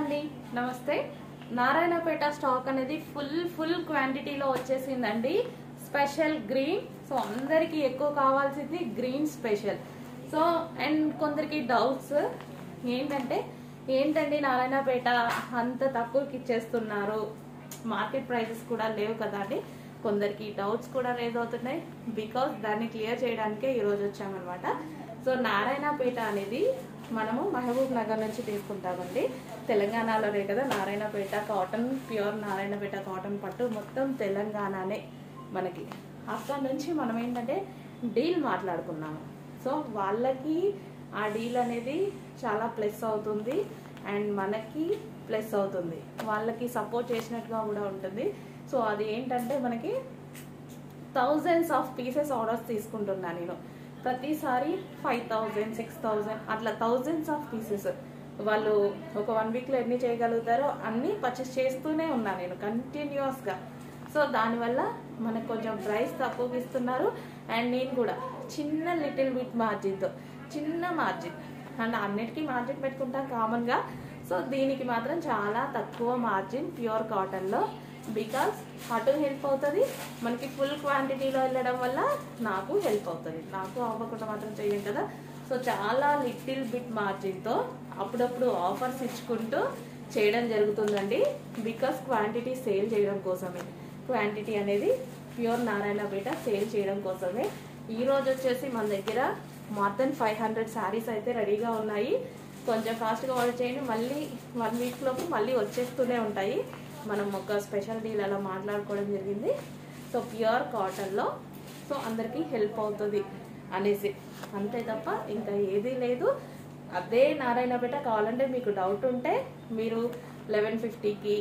అండి నమస్తే నారాయణపేట స్టాక్ అనేది ఫుల్ ఫుల్ క్వాంటిటీలో వచ్చేసిందండి స్పెషల్ గ్రీన్ సో అందరికి ఎక్కువ కావాల్సింది గ్రీన్ స్పెషల్ సో అండ్ కొందరికి డౌట్స్ ఏంటంటే ఏంటండి నారాయణపేట అంత తక్కువకి ఇచ్చేస్తున్నారు మార్కెట్ ప్రైసెస్ కూడా లేవు కదా అండి కొందరికి డౌట్స్ కూడా రేజ్ అవుతున్నాయి బికాస్ దాన్ని క్లియర్ చేయడానికే ఈరోజు వచ్చామన్నమాట సో నారాయణపేట అనేది మనము మహబూబ్ నగర్ నుంచి తీసుకుంటామండి తెలంగాణలోనే కదా Narayanpet cotton pure Narayanpet cotton పట్టు మొత్తం తెలంగాణనే మనకి అక్కడ నుంచి మనం ఏంటంటే డీల్ మాట్లాడుకున్నాము సో వాళ్ళకి ఆ డీల్ అనేది చాలా ప్లస్ అవుతుంది అండ్ మనకి ప్లస్ అవుతుంది వాళ్ళకి సపోర్ట్ చేసినట్టుగా కూడా ఉంటుంది సో అది ఏంటంటే మనకి థౌజండ్స్ ఆఫ్ పీసెస్ ఆర్డర్స్ తీసుకుంటున్నా నేను ప్రతిసారి ఫైవ్ థౌజండ్ సిక్స్ థౌజండ్ అట్లా థౌజండ్స్ ఆఫ్ పీసెస్ వాళ్ళు ఒక వన్ వీక్లో ఎన్ని చేయగలుగుతారో అన్ని పర్చేస్ చేస్తూనే ఉన్నా నేను కంటిన్యూస్గా సో దానివల్ల మనకు కొంచెం ప్రైస్ తక్కువ ఇస్తున్నారు అండ్ నేను కూడా చిన్న లిటిల్ బిట్ మార్జిన్తో చిన్న మార్జిన్ అండ్ అన్నిటికీ మార్జిన్ పెట్టుకుంటాం కామన్గా సో దీనికి మాత్రం చాలా తక్కువ మార్జిన్ ప్యూర్ కాటన్లో బికాస్ అటు హెల్ప్ అవుతుంది మనకి ఫుల్ క్వాంటిటీలో వెళ్ళడం వల్ల నాకు హెల్ప్ అవుతుంది నాకు అవ్వకుండా మాత్రం చెయ్యం కదా సో చాలా లిటిల్ బిట్ మార్జిన్తో అప్పుడప్పుడు ఆఫర్స్ ఇచ్చుకుంటూ చేయడం జరుగుతుందండి బికాస్ క్వాంటిటీ సేల్ చేయడం కోసమే క్వాంటిటీ అనేది ప్యూర్ నారాయణపేట సేల్ చేయడం కోసమే ఈ రోజు వచ్చేసి మన దగ్గర more than five hundred saris అయితే రెడీగా ఉన్నాయి కొంచెం ఫాస్ట్గా ఆర్డర్ చేయండి మళ్ళీ వన్ వీక్ లోపు మళ్ళీ వచ్చేస్తూనే ఉంటాయి మనం ఒక స్పెషల్ డీల్ అలా మాట్లాడుకోవడం జరిగింది సో ప్యూర్ కాటన్లో సో అందరికీ హెల్ప్ అవుతుంది అనేసి అంతే తప్ప ఇంకా ఏదీ లేదు అదే నారాయణపేట కావాలంటే మీకు డౌట్ ఉంటే మీరు లెవెన్ ఫిఫ్టీకి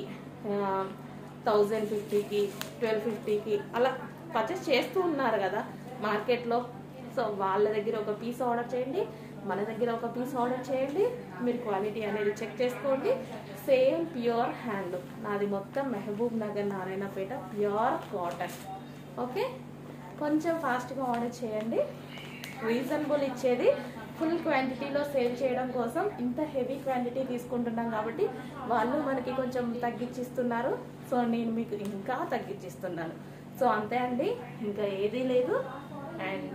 థౌజండ్ ఫిఫ్టీకి ట్వెల్వ్ ఫిఫ్టీకి అలా పర్చేస్ చేస్తూ ఉన్నారు కదా మార్కెట్లో సో వాళ్ళ దగ్గర ఒక పీస్ ఆర్డర్ చేయండి మన దగ్గర ఒక పీస్ ఆర్డర్ చేయండి మీరు క్వాలిటీ అనేది చెక్ చేసుకోండి సేమ్ ప్యూర్ హ్యాండ్ నాది మొత్తం Mahbubnagar Narayanpet pure cotton okay కొంచెం ఫాస్ట్గా ఆర్డర్ చేయండి రీజనబుల్ ఇచ్చేది ఫుల్ క్వాంటిటీలో సేల్ చేయడం కోసం ఇంత హెవీ క్వాంటిటీ తీసుకుంటున్నాం కాబట్టి వాళ్ళు మనకి కొంచెం తగ్గించిస్తున్నారు సో నేను మీకు ఇంకా తగ్గించిస్తున్నాను సో అంతే అండి ఇంకా ఏదీ లేదు అండ్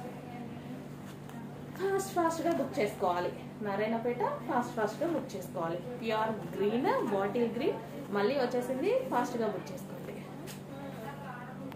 ఫాస్ట్ ఫాస్ట్గా బుక్ చేసుకోవాలి నారాయణపేట ఫాస్ట్ ఫాస్ట్గా బుక్ చేసుకోవాలి ప్యూర్ గ్రీన్ బాటిల్ గ్రీన్ మళ్ళీ వచ్చేసింది ఫాస్ట్గా బుక్ చేసుకోవాలి